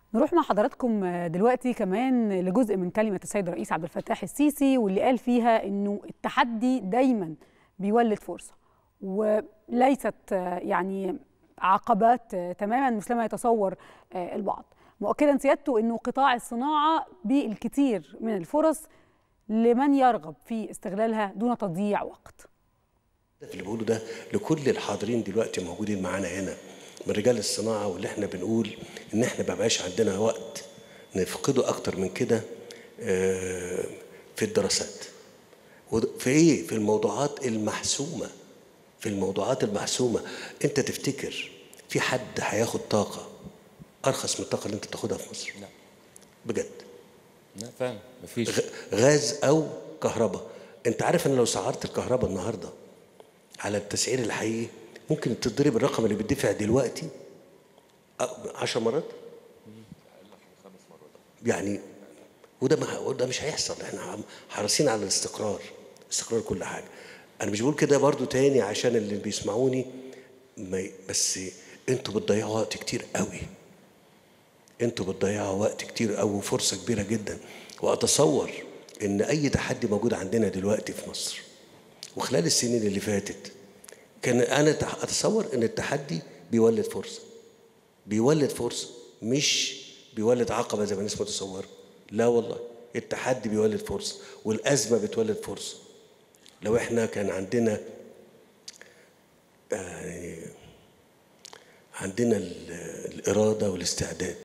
نروح مع حضراتكم دلوقتي كمان لجزء من كلمة السيد الرئيس عبد الفتاح السيسي واللي قال فيها إنه التحدي دايما بيولد فرصة وليست يعني عقبات تماما مثلما يتصور البعض مؤكدا سيادته أنه قطاع الصناعة بالكثير من الفرص لمن يرغب في استغلالها دون تضييع وقت اللي بقوله ده لكل الحاضرين دلوقتي موجودين معانا هنا من رجال الصناعه واللي احنا بنقول ان احنا ما بقاش عندنا وقت نفقده اكتر من كده في الدراسات في ايه في الموضوعات المحسومه في الموضوعات المحسومه انت تفتكر في حد هياخد طاقه ارخص من الطاقه اللي انت بتاخدها في مصر لا بجد لا فعلا مفيش غاز او كهرباء انت عارف ان لو سعرت الكهرباء النهارده على التسعير الحقيقي ممكن تضرب الرقم اللي بيدفع دلوقتي عشر مرات يعني وده ما وده مش هيحصل احنا حريصين على الاستقرار استقرار كل حاجه انا مش بقول كده برضو تاني عشان اللي بيسمعوني ما بس انتوا بتضيعوا وقت كتير قوي انتوا بتضيعوا وقت كتير قوي وفرصه كبيره جدا واتصور ان اي تحدي موجود عندنا دلوقتي في مصر وخلال السنين اللي فاتت كان انا اتصور ان التحدي بيولد فرصه بيولد فرصه مش بيولد عقبه زي ما الناس متصوره لا والله التحدي بيولد فرصه والازمه بتولد فرصه لو احنا كان عندنا يعني عندنا الاراده والاستعداد